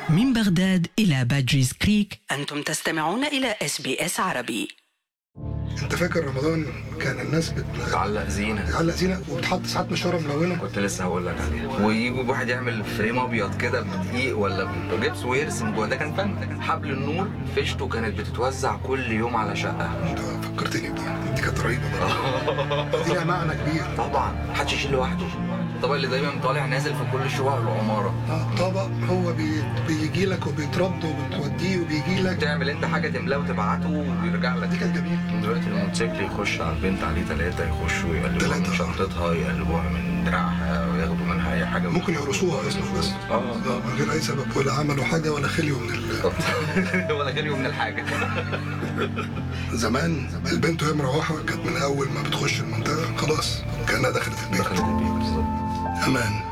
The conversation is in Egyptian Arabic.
من بغداد إلى بادجيز كريك أنتم تستمعون إلى اس بي اس عربي انت فاكر رمضان كان الناس بت... تعلق زينه بتعلق زينه وبتحط ساعات مشوره ملونه كنت لسه هقول لك عليها ويجوا واحد يعمل فريم ابيض كده بدقيق ولا بجبس ويرسم جوه ده كان فن حبل النور فيشته كانت بتتوزع كل يوم على شقه انت فكرتني بدي دي كانت رهيبه برضه دي لها معنى كبير طبعا محدش يشيل لوحده الطبق اللي دايما طالع نازل في كل شقق العماره اه طبق هو بي... بيجي لك وبيترد وبتوديه وبيجي لك تعمل انت حاجه تملاه وتبعته ويرجع لك دي كانت جميله دلوقتي الموتوسيكل يخش على البنت عليه ثلاثة يخشوا يقلبوها تلاتة. من شنطتها يقلبوها من دراعها وياخدوا منها أي حاجة ممكن يقرصوها اصلا بس اه اه من غير اي سبب ولا عملوا حاجه ولا خليوا من ال... ولا غير من الحاجة زمان البنت وهي مروحه كانت من اول ما بتخش المنطقه خلاص كانها دخلت البيت دخلت البيت بالظبط امان